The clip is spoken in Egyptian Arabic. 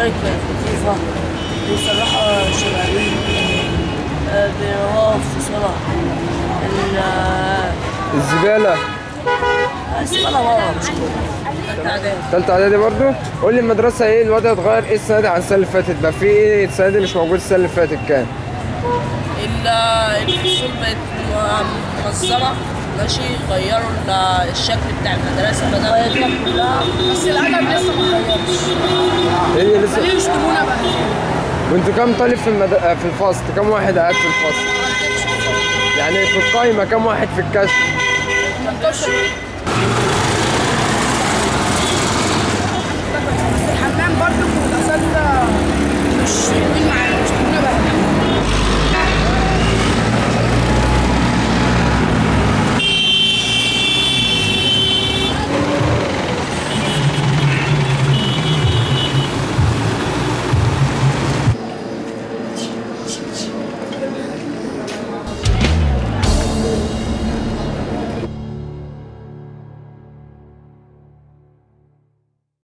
الجرايد كانت نظيفة بيصلحوا شغالين آه، بيروحوا في صلاة ال- آه، الزباله الزبالة بره مش جوه تالتة إعدادي. تالتة اعدادي برضو قول لي المدرسه ايه الوضع اتغير ايه السنه دي عن السنه اللي فاتت بقى في ايه السنه دي مش موجود السنه اللي فاتت كان ال- الفصول بقت م- منظمة ماشي غيروا ال- الشكل بتاع المدرسة بدأوا كلها بس الادب لسه ما اتغيرش هي لسه خليه يشتمونا بقى وانتوا كام طالب في المد... آه، في الفصل كام واحد قاعد في الفصل يعني في القايمه كام واحد في الكشف 18 بس الحمام برضه والاساتذه